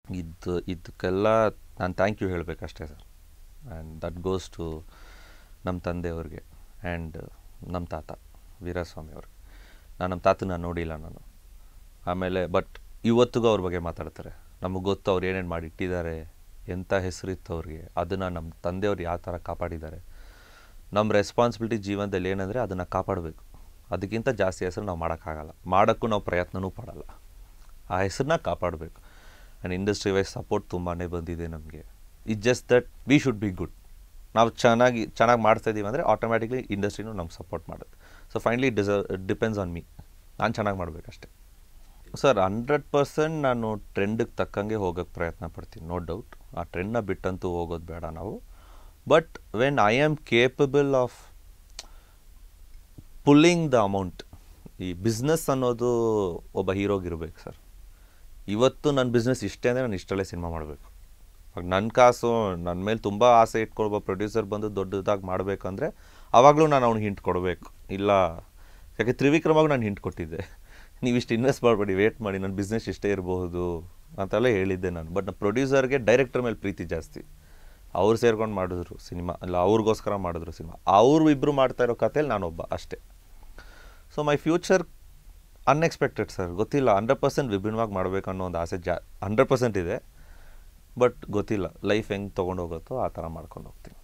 ಇದು ಇದಕ್ಕೆಲ್ಲ ನಾನು ಥ್ಯಾಂಕ್ ಯು ಹೇಳಬೇಕಷ್ಟೇ sir and that goes to ನಮ್ಮ ತಂದೆಯವ್ರಿಗೆ ಆ್ಯಂಡ್ ನಮ್ಮ ತಾತ ವೀರಸ್ವಾಮಿ ಅವ್ರಿಗೆ ನಾನು ನಮ್ಮ ತಾತನ ನೋಡಿಲ್ಲ ನಾನು ಆಮೇಲೆ ಬಟ್ ಇವತ್ತಿಗೂ ಅವ್ರ ಬಗ್ಗೆ ಮಾತಾಡ್ತಾರೆ ನಮಗೆ ಗೊತ್ತು ಅವ್ರು ಏನೇನು ಮಾಡಿ ಇಟ್ಟಿದ್ದಾರೆ ಎಂಥ ಹೆಸರಿತ್ತು ಅವ್ರಿಗೆ ಅದನ್ನು ನಮ್ಮ ತಂದೆಯವ್ರು ಯಾವ ಥರ ಕಾಪಾಡಿದ್ದಾರೆ ನಮ್ಮ ರೆಸ್ಪಾನ್ಸಿಬಿಲಿಟಿ ಜೀವನದಲ್ಲಿ ಏನಂದರೆ ಅದನ್ನು ಕಾಪಾಡಬೇಕು ಅದಕ್ಕಿಂತ ಜಾಸ್ತಿ ಹೆಸರು ನಾವು ಮಾಡೋಕ್ಕಾಗಲ್ಲ ಮಾಡೋಕ್ಕೂ ನಾವು ಪ್ರಯತ್ನವೂ ಪಡಲ್ಲ ಆ ಹೆಸರನ್ನ ಕಾಪಾಡಬೇಕು ಆ್ಯಂಡ್ ಇಂಡಸ್ಟ್ರಿ ವೈಸ್ ಸಪೋರ್ಟ್ ತುಂಬಾ ಬಂದಿದೆ ನಮಗೆ it just that we should be good ನಾವು ಚೆನ್ನಾಗಿ ಚೆನ್ನಾಗಿ ಮಾಡ್ತಾ ಇದ್ದೀವಿ ಅಂದರೆ ಆಟೋಮ್ಯಾಟಿಕ್ಲಿ ಇಂಡಸ್ಟ್ರಿನೂ ನಮ್ಗೆ ಸಪೋರ್ಟ್ ಮಾಡುತ್ತೆ ಸೊ ಫೈನಲಿ ಡಿಸರ್ ಡಿಪೆಂಡ್ಸ್ ಆನ್ ಮೀ ನಾನು ಚೆನ್ನಾಗಿ ಮಾಡಬೇಕಷ್ಟೆ ಸರ್ ಹಂಡ್ರೆಡ್ ಪರ್ಸೆಂಟ್ ನಾನು ಟ್ರೆಂಡಿಗೆ ತಕ್ಕಂಗೆ ಹೋಗೋಕ್ಕೆ ಪ್ರಯತ್ನ ಪಡ್ತೀನಿ ನೋ ಡೌಟ್ ಆ ಟ್ರೆಂಡ್ನ ಬಿಟ್ಟಂತೂ ಹೋಗೋದು ಬೇಡ ನಾವು but when I am capable of pulling the amount ಈ ಬಿಸ್ನೆಸ್ ಅನ್ನೋದು ಒಬ್ಬ ಹೀರೋಗಿರ್ಬೇಕು ಸರ್ ಇವತ್ತು ನನ್ನ ಬಿಸ್ನೆಸ್ ಇಷ್ಟೇ ಅಂದರೆ ನಾನು ಇಷ್ಟರಲ್ಲೇ ಸಿನಿಮಾ ಮಾಡಬೇಕು ಇವಾಗ ನನ್ನ ಕಾಸು ನನ್ನ ಮೇಲೆ ತುಂಬ ಆಸೆ ಇಟ್ಕೊಳ್ಬೋ ಪ್ರೊಡ್ಯೂಸರ್ ಬಂದು ದೊಡ್ಡದಾಗಿ ಮಾಡಬೇಕಂದ್ರೆ ಆವಾಗಲೂ ನಾನು ಅವ್ನಿಗೆ ಹಿಂಟ್ ಕೊಡಬೇಕು ಇಲ್ಲ ಯಾಕೆ ತ್ರಿವಿಕ್ರಮಾಗೂ ನಾನು ಹಿಂಟ್ ಕೊಟ್ಟಿದ್ದೆ ನೀವು ಇಷ್ಟು ಇನ್ವೆಸ್ಟ್ ಮಾಡಬೇಡಿ ವೇಟ್ ಮಾಡಿ ನನ್ನ ಬಿಸ್ನೆಸ್ ಇಷ್ಟೇ ಇರಬಹುದು ಅಂತೆಲ್ಲ ಹೇಳಿದ್ದೆ ನಾನು ಬಟ್ ನಮ್ಮ ಪ್ರೊಡ್ಯೂಸರ್ಗೆ ಡೈರೆಕ್ಟರ್ ಮೇಲೆ ಪ್ರೀತಿ ಜಾಸ್ತಿ ಅವ್ರು ಸೇರ್ಕೊಂಡು ಮಾಡಿದ್ರು ಸಿನಿಮಾ ಅಲ್ಲ ಅವ್ರಿಗೋಸ್ಕರ ಮಾಡಿದ್ರು ಸಿನಿಮಾ ಅವರು ಇಬ್ಬರು ಮಾಡ್ತಾ ಇರೋ ಕಥೆಯಲ್ಲಿ ನಾನೊಬ್ಬ ಅಷ್ಟೇ so my future unexpected sir ಗೊತ್ತಿಲ್ಲ ಹಂಡ್ರೆಡ್ ಪರ್ಸೆಂಟ್ ವಿಭಿನ್ನವಾಗಿ ಮಾಡಬೇಕು ಅನ್ನೋ ಒಂದು ಆಸೆ ಜಾ ಹಂಡ್ರೆಡ್ ಪರ್ಸೆಂಟ್ ಇದೆ ಬಟ್ ಗೊತ್ತಿಲ್ಲ ಲೈಫ್ ಹೆಂಗೆ ತೊಗೊಂಡು ಹೋಗುತ್ತೋ ಆ ಥರ ಮಾಡ್ಕೊಂಡು ಹೋಗ್ತೀನಿ